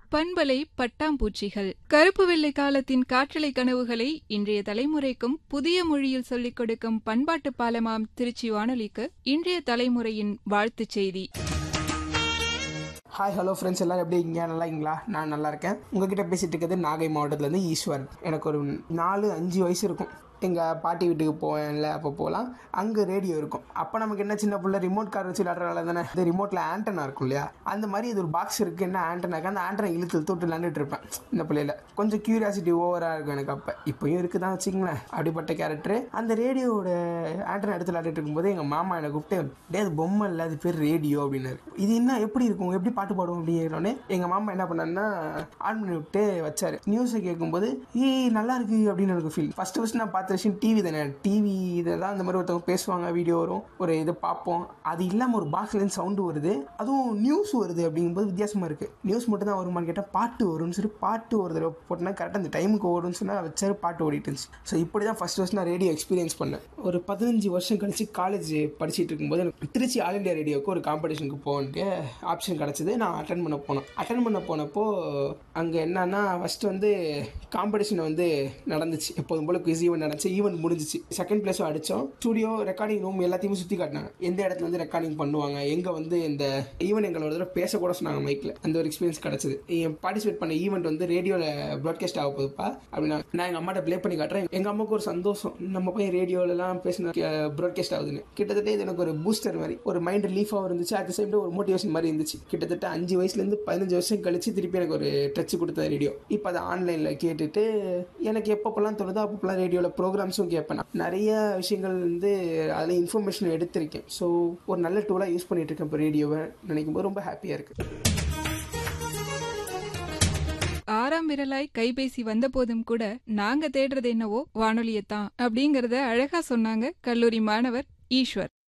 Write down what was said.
பண்பலை பட்டாம்பூச்சிகள் கருப்பு வெள்ளை காலத்தின் காற்றலை கனவுகளை இன்றைய தலைமுறைக்கும் புதிய மொழியில் சொல்லிக் கொடுக்கும் பண்பாட்டு பாலமாம் திருச்சி வானொலிக்கு இன்றைய தலைமுறையின் வாழ்த்துச் செய்தி ஹாய் ஹலோ ஃப்ரெண்ட்ஸ் எல்லாரும் எப்படி இருக்கீங்க நல்லா இருக்கீங்களா நான் நல்லா இருக்கேன் உங்ககிட்ட பேசிட்டு இருக்கிறது நாகை மாவட்டத்துலேருந்து ஈஸ்வரன் எனக்கு ஒரு நாலு அஞ்சு வயசு இருக்கும் எங்கள் பாட்டி வீட்டுக்கு போவேன்ல அப்போ போகலாம் அங்கே ரேடியோ இருக்கும் அப்போ நமக்கு என்ன சின்ன பிள்ளை ரிமோட் கார் வச்சு விளாட்றனால தானே இந்த ரிமோட்டில் ஆண்டனா இருக்கும் இல்லையா அந்த மாதிரி இது ஒரு பாக்ஸ் இருக்குது என்ன ஆண்டனாக்கு அந்த ஆண்டனை இழுத்து இழுத்து விட்டு விளாண்டுட்டு இருப்பேன் இந்த பிள்ளையில கொஞ்சம் க்யூரியாசிட்டி ஓவராக இருக்கும் எனக்கு அப்போ இப்போயும் இருக்குது தான் வச்சுங்களேன் அப்படிப்பட்ட கேரக்டர் அந்த ரேடியோவோட ஆண்டனா எடுத்து விளாண்டுட்டு இருக்கும்போது எங்கள் மாமா என்னை கூப்பிட்டு டே அது பொம்மை இல்லை அது பேர் ரேடியோ அப்படின்னாரு இது என்ன எப்படி இருக்கும் எப்படி பாட்டு பாடுவோம் அப்படிங்கிறோன்னே எங்கள் மாமா என்ன பண்ணாருன்னா ஆன் பண்ணி விட்டு வச்சாரு நியூஸை கேட்கும்போது ஏய் நல்லா இருக்கு அப்படின்னு எனக்கு ஃபீல் ஃபர்ஸ்ட் ஃபர்ஸ்ட் நான் பார்த்த விஷயம் டிவி தானே டிவி இதெல்லாம் இந்த மாதிரி ஒருத்தவங்க பேசுவாங்க வீடியோ வரும் ஒரு இதை பார்ப்போம் அது இல்லாமல் ஒரு பாக்ஸ்லேருந்து சவுண்டு வருது அதுவும் நியூஸ் வருது அப்படிங்கும்போது வித்தியாசமாக இருக்குது நியூஸ் மட்டும் தான் வருமான்னு கேட்டால் பாட்டு வரும்னு சொல்லி பாட்டு ஒரு தடவை போட்டோன்னா கரெக்டாக அந்த டைமுக்கு ஓடும்னு சொன்னால் வச்சாரு பாட்டு ஓடிட்டு இருந்துச்சு ஸோ இப்படி தான் ஃபஸ்ட் ஃபஸ்ட் நான் ரேடியோ எக்ஸ்பீரியன்ஸ் பண்ணேன் ஒரு பதினஞ்சு வருஷம் கழிச்சு காலேஜ் படிச்சுட்டு இருக்கும்போது எனக்கு திருச்சி ஆல் இண்டியா ரேடியோவுக்கு ஒரு காம்படிஷனுக்கு போக வேண்டிய ஆப்ஷன் கிடச்சிது நான் அட்டன் பண்ண போனேன் அட்டன் பண்ண போனப்போ அங்கே என்னன்னா ஃபஸ்ட்டு வந்து காம்படிஷன் வந்து நடந்துச்சு எப்போதும் போல குவிஸ் ஈவெண்ட் நடந்துச்சு ஈவெண்ட் முடிஞ்சிச்சு செகண்ட் பிளேஸும் அடித்தோம் ஸ்டுடியோ ரெக்கார்டிங் ரூம் எல்லாத்தையுமே சுற்றி காட்டினாங்க எந்த இடத்துல வந்து ரெக்கார்டிங் பண்ணுவாங்க எங்கே வந்து இந்த ஈவெண்ட் எங்களோட தடவை பேசக்கூட சொன்னாங்க மைக்கில் அந்த ஒரு எக்ஸ்பீரியன்ஸ் கிடச்சிது பார்ட்டிசிபேட் பண்ண ஈவெண்ட் வந்து ரேடியோவில் ப்ராட்காஸ்ட் ஆக போகுதுப்பா அப்படின்னா நான் எங்கள் அம்மாட்ட ப்ளே பண்ணி காட்டுறேன் எங்கள் அம்மாவுக்கு ஒரு சந்தோஷம் நம்ம போய் ரேடியோலலாம் பேசின ப்ராட்காஸ்ட் ஆகுதுன்னு கிட்டத்தட்ட இது எனக்கு ஒரு பூஸ்டர் மாதிரி ஒரு மைண்ட் ரிலீஃபாகவும் இருந்துச்சு அட் சேம் ஒரு மோட்டிவேஷன் மாதிரி இருந்துச்சு கிட்டத்தட்ட அஞ்சு வயசுலேருந்து பதினஞ்சு வருஷம் கழிச்சு திருப்பி எனக்கு ஒரு டச் கொடுத்த ரேடியோ இப்போ அதை ஆன்லைனில் கேட்டுட்டு எனக்கு எப்பப்பெல்லாம் தோணுதோ அப்பப்பெல்லாம் ரேடியோவில் ப்ரோக்ராம்ஸும் கேட்பேன் நான். நிறைய விஷயங்கள் வந்து அதில் இன்ஃபர்மேஷன் எடுத்திருக்கேன் ஸோ ஒரு நல்ல டூலாக யூஸ் பண்ணிட்டு இருக்கேன் இப்போ ரேடியோவை நினைக்கும் போது ரொம்ப ஹாப்பியாக இருக்குது ஆறாம் விரலாய் கைபேசி வந்த போதும் கூட நாங்க தேடுறது என்னவோ வானொலியத்தான் அப்படிங்கறத அழகா சொன்னாங்க கல்லூரி மாணவர் ஈஸ்வர்